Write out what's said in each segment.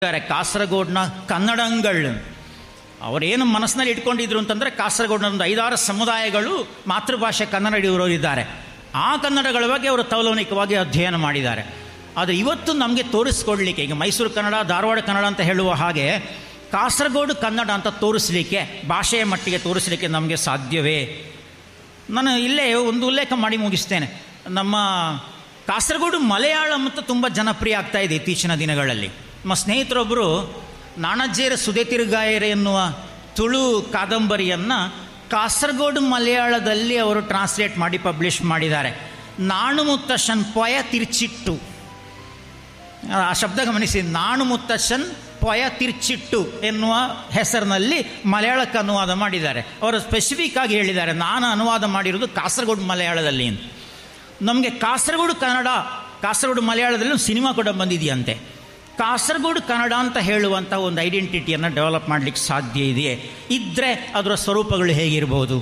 ಇದ್ದಾರೆ ಕಾಸರಗೋಡ್ನ ಕನ್ನಡಂಗಳು ಅವರೇನು ಮನಸ್ಸಿನಲ್ಲಿ ಇಟ್ಕೊಂಡಿದ್ರು ಅಂತಂದರೆ ಕಾಸರಗೋಡ್ನ ಒಂದು ಐದಾರು ಸಮುದಾಯಗಳು ಮಾತೃಭಾಷೆ ಕನ್ನಡ ಇದ್ದಾರೆ ಆ ಕನ್ನಡಗಳ ಬಗ್ಗೆ ಅವರು ತೌಲನಿಕವಾಗಿ ಅಧ್ಯಯನ ಮಾಡಿದ್ದಾರೆ ಆದರೆ ಇವತ್ತು ನಮಗೆ ತೋರಿಸ್ಕೊಡ್ಲಿಕ್ಕೆ ಈಗ ಮೈಸೂರು ಕನ್ನಡ ಧಾರವಾಡ ಕನ್ನಡ ಅಂತ ಹೇಳುವ ಹಾಗೆ ಕಾಸರಗೋಡು ಕನ್ನಡ ಅಂತ ತೋರಿಸಲಿಕ್ಕೆ ಭಾಷೆಯ ಮಟ್ಟಿಗೆ ತೋರಿಸಲಿಕ್ಕೆ ನಮಗೆ ಸಾಧ್ಯವೇ ನಾನು ಇಲ್ಲೇ ಒಂದು ಉಲ್ಲೇಖ ಮಾಡಿ ಮುಗಿಸ್ತೇನೆ ನಮ್ಮ ಕಾಸರಗೋಡು ಮಲಯಾಳಂ ಅಂತ ತುಂಬ ಜನಪ್ರಿಯ ಆಗ್ತಾ ಇದೆ ಇತ್ತೀಚಿನ ದಿನಗಳಲ್ಲಿ ನಮ್ಮ ಸ್ನೇಹಿತರೊಬ್ಬರು ನಾಣಜ್ಜೇರ ಸುದೆ ತಿರುಗಾಯರೆ ಎನ್ನುವ ತುಳು ಕಾದಂಬರಿಯನ್ನು ಕಾಸರಗೋಡು ಮಲಯಾಳದಲ್ಲಿ ಅವರು ಟ್ರಾನ್ಸ್ಲೇಟ್ ಮಾಡಿ ಪಬ್ಲಿಷ್ ಮಾಡಿದ್ದಾರೆ ನಾಣು ಮುತ್ತಶನ್ ಪೊಯ ತಿರ್ಚಿಟ್ಟು ಆ ಶಬ್ದ ಗಮನಿಸಿ ನಾಣು ಮುತ್ತಶನ್ ಪೊಯ ತಿರ್ಚಿಟ್ಟು ಎನ್ನುವ ಹೆಸರಿನಲ್ಲಿ ಮಲಯಾಳಕ್ಕೆ ಅನುವಾದ ಮಾಡಿದ್ದಾರೆ ಅವರು ಸ್ಪೆಸಿಫಿಕ್ ಆಗಿ ಹೇಳಿದ್ದಾರೆ ನಾನು ಅನುವಾದ ಮಾಡಿರೋದು ಕಾಸರಗೋಡು ಮಲಯಾಳದಲ್ಲಿ ಅಂತ ನಮಗೆ ಕಾಸರಗೋಡು ಕನ್ನಡ ಕಾಸರಗೋಡು ಮಲಯಾಳದಲ್ಲಿ ಒಂದು ಸಿನಿಮಾ ಕೂಡ ಬಂದಿದೆಯಂತೆ ಕಾಸರಗೋಡು ಕನ್ನಡ ಅಂತ ಹೇಳುವಂಥ ಒಂದು ಐಡೆಂಟಿಟಿಯನ್ನು ಡೆವಲಪ್ ಮಾಡಲಿಕ್ಕೆ ಸಾಧ್ಯ ಇದೆಯೇ ಇದ್ದರೆ ಅದರ ಸ್ವರೂಪಗಳು ಹೇಗಿರ್ಬೋದು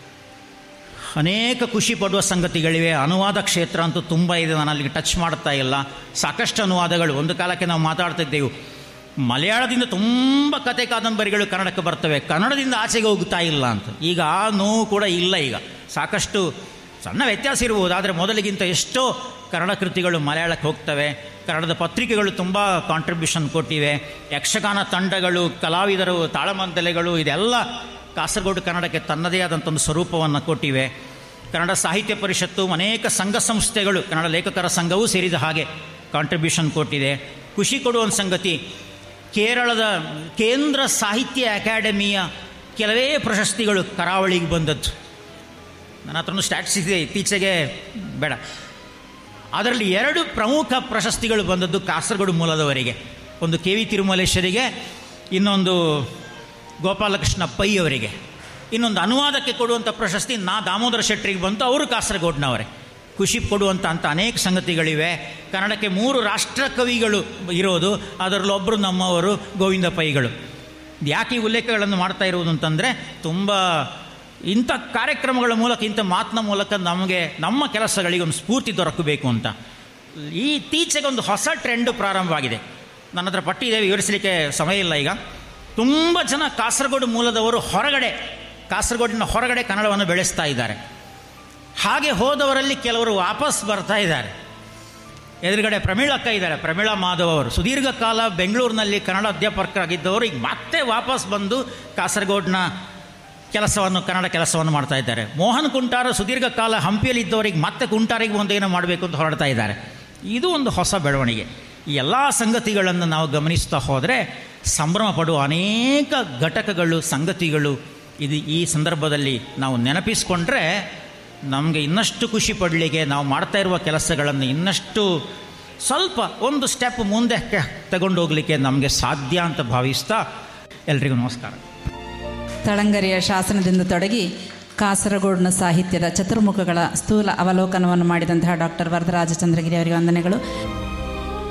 ಅನೇಕ ಖುಷಿ ಪಡುವ ಸಂಗತಿಗಳಿವೆ ಅನುವಾದ ಕ್ಷೇತ್ರ ಅಂತೂ ತುಂಬ ಇದೆ ನಾನು ಅಲ್ಲಿಗೆ ಟಚ್ ಮಾಡ್ತಾ ಇಲ್ಲ ಸಾಕಷ್ಟು ಅನುವಾದಗಳು ಒಂದು ಕಾಲಕ್ಕೆ ನಾವು ಮಾತಾಡ್ತಿದ್ದೆವು ಮಲಯಾಳದಿಂದ ತುಂಬ ಕತೆ ಕಾದಂಬರಿಗಳು ಕನ್ನಡಕ್ಕೆ ಬರ್ತವೆ ಕನ್ನಡದಿಂದ ಆಚೆಗೆ ಹೋಗ್ತಾ ಇಲ್ಲ ಅಂತ ಈಗ ಆ ನೋವು ಕೂಡ ಇಲ್ಲ ಈಗ ಸಾಕಷ್ಟು ಸಣ್ಣ ವ್ಯತ್ಯಾಸ ಇರ್ಬೋದು ಆದರೆ ಮೊದಲಿಗಿಂತ ಎಷ್ಟೋ ಕನ್ನಡ ಕೃತಿಗಳು ಮಲಯಾಳಕ್ಕೆ ಹೋಗ್ತವೆ ಕನ್ನಡದ ಪತ್ರಿಕೆಗಳು ತುಂಬ ಕಾಂಟ್ರಿಬ್ಯೂಷನ್ ಕೊಟ್ಟಿವೆ ಯಕ್ಷಗಾನ ತಂಡಗಳು ಕಲಾವಿದರು ತಾಳಮದ್ದಲೆಗಳು ಇದೆಲ್ಲ ಕಾಸರಗೋಡು ಕನ್ನಡಕ್ಕೆ ತನ್ನದೇ ಆದಂಥ ಒಂದು ಸ್ವರೂಪವನ್ನು ಕೊಟ್ಟಿವೆ ಕನ್ನಡ ಸಾಹಿತ್ಯ ಪರಿಷತ್ತು ಅನೇಕ ಸಂಘ ಸಂಸ್ಥೆಗಳು ಕನ್ನಡ ಲೇಖಕರ ಸಂಘವೂ ಸೇರಿದ ಹಾಗೆ ಕಾಂಟ್ರಿಬ್ಯೂಷನ್ ಕೊಟ್ಟಿದೆ ಖುಷಿ ಕೊಡುವ ಒಂದು ಸಂಗತಿ ಕೇರಳದ ಕೇಂದ್ರ ಸಾಹಿತ್ಯ ಅಕಾಡೆಮಿಯ ಕೆಲವೇ ಪ್ರಶಸ್ತಿಗಳು ಕರಾವಳಿಗೆ ಬಂದದ್ದು ನನ್ನ ಹತ್ರನೂ ಸ್ಟ್ಯಾಟ್ಸ್ ಇದೆ ಇತ್ತೀಚೆಗೆ ಬೇಡ ಅದರಲ್ಲಿ ಎರಡು ಪ್ರಮುಖ ಪ್ರಶಸ್ತಿಗಳು ಬಂದದ್ದು ಕಾಸರಗೋಡು ಮೂಲದವರಿಗೆ ಒಂದು ಕೆ ವಿ ತಿರುಮಲೇಶ್ವರಿಗೆ ಇನ್ನೊಂದು ಗೋಪಾಲಕೃಷ್ಣ ಪೈ ಅವರಿಗೆ ಇನ್ನೊಂದು ಅನುವಾದಕ್ಕೆ ಕೊಡುವಂಥ ಪ್ರಶಸ್ತಿ ನಾ ದಾಮೋದರ ಶೆಟ್ಟರಿಗೆ ಬಂತು ಅವರು ಕಾಸರಗೋಡ್ನವರೇ ಖುಷಿ ಕೊಡುವಂಥ ಅಂಥ ಅನೇಕ ಸಂಗತಿಗಳಿವೆ ಕನ್ನಡಕ್ಕೆ ಮೂರು ರಾಷ್ಟ್ರ ಕವಿಗಳು ಇರೋದು ಅದರಲ್ಲಿ ಒಬ್ಬರು ನಮ್ಮವರು ಗೋವಿಂದ ಪೈಗಳು ಯಾಕೆ ಈ ಉಲ್ಲೇಖಗಳನ್ನು ಮಾಡ್ತಾ ಇರುವುದು ಅಂತಂದರೆ ತುಂಬ ಇಂಥ ಕಾರ್ಯಕ್ರಮಗಳ ಮೂಲಕ ಇಂಥ ಮಾತಿನ ಮೂಲಕ ನಮಗೆ ನಮ್ಮ ಕೆಲಸಗಳಿಗೆ ಒಂದು ಸ್ಫೂರ್ತಿ ದೊರಕಬೇಕು ಅಂತ ಈ ಇತ್ತೀಚೆಗೆ ಒಂದು ಹೊಸ ಟ್ರೆಂಡ್ ಪ್ರಾರಂಭವಾಗಿದೆ ನನ್ನ ಹತ್ರ ಪಟ್ಟಿ ಇದೆ ವಿವರಿಸಲಿಕ್ಕೆ ಸಮಯ ಇಲ್ಲ ಈಗ ತುಂಬ ಜನ ಕಾಸರಗೋಡು ಮೂಲದವರು ಹೊರಗಡೆ ಕಾಸರಗೋಡಿನ ಹೊರಗಡೆ ಕನ್ನಡವನ್ನು ಬೆಳೆಸ್ತಾ ಇದ್ದಾರೆ ಹಾಗೆ ಹೋದವರಲ್ಲಿ ಕೆಲವರು ವಾಪಸ್ ಬರ್ತಾ ಇದ್ದಾರೆ ಎದುರುಗಡೆ ಪ್ರಮೀಳಕ್ಕ ಇದ್ದಾರೆ ಪ್ರಮೀಳಾ ಮಾಧವ್ ಅವರು ಸುದೀರ್ಘ ಕಾಲ ಬೆಂಗಳೂರಿನಲ್ಲಿ ಕನ್ನಡ ಅಧ್ಯಾಪಕರಾಗಿದ್ದವರು ಈಗ ಮತ್ತೆ ವಾಪಸ್ ಬಂದು ಕಾಸರಗೋಡಿನ ಕೆಲಸವನ್ನು ಕನ್ನಡ ಕೆಲಸವನ್ನು ಮಾಡ್ತಾ ಇದ್ದಾರೆ ಮೋಹನ್ ಕುಂಟಾರ ಸುದೀರ್ಘ ಕಾಲ ಹಂಪಿಯಲ್ಲಿ ಇದ್ದವರಿಗೆ ಮತ್ತೆ ಕುಂಟಾರಿಗೆ ಒಂದೇನೋ ಮಾಡಬೇಕು ಅಂತ ಹೊರಡ್ತಾ ಇದ್ದಾರೆ ಇದು ಒಂದು ಹೊಸ ಬೆಳವಣಿಗೆ ಈ ಎಲ್ಲ ಸಂಗತಿಗಳನ್ನು ನಾವು ಗಮನಿಸ್ತಾ ಹೋದರೆ ಸಂಭ್ರಮ ಪಡುವ ಅನೇಕ ಘಟಕಗಳು ಸಂಗತಿಗಳು ಇದು ಈ ಸಂದರ್ಭದಲ್ಲಿ ನಾವು ನೆನಪಿಸ್ಕೊಂಡ್ರೆ ನಮಗೆ ಇನ್ನಷ್ಟು ಖುಷಿ ಪಡಲಿಕ್ಕೆ ನಾವು ಮಾಡ್ತಾ ಇರುವ ಕೆಲಸಗಳನ್ನು ಇನ್ನಷ್ಟು ಸ್ವಲ್ಪ ಒಂದು ಸ್ಟೆಪ್ ಮುಂದೆ ತಗೊಂಡು ಹೋಗಲಿಕ್ಕೆ ನಮಗೆ ಸಾಧ್ಯ ಅಂತ ಭಾವಿಸ್ತಾ ಎಲ್ರಿಗೂ ನಮಸ್ಕಾರ ತಳಂಗರಿಯ ಶಾಸನದಿಂದ ತೊಡಗಿ ಕಾಸರಗೋಡಿನ ಸಾಹಿತ್ಯದ ಚತುರ್ಮುಖಗಳ ಸ್ಥೂಲ ಅವಲೋಕನವನ್ನು ಮಾಡಿದಂತಹ ಡಾಕ್ಟರ್ ವರದರಾಜ ಚಂದ್ರಗಿರಿ ಅವರಿಗೆ ವಂದನೆಗಳು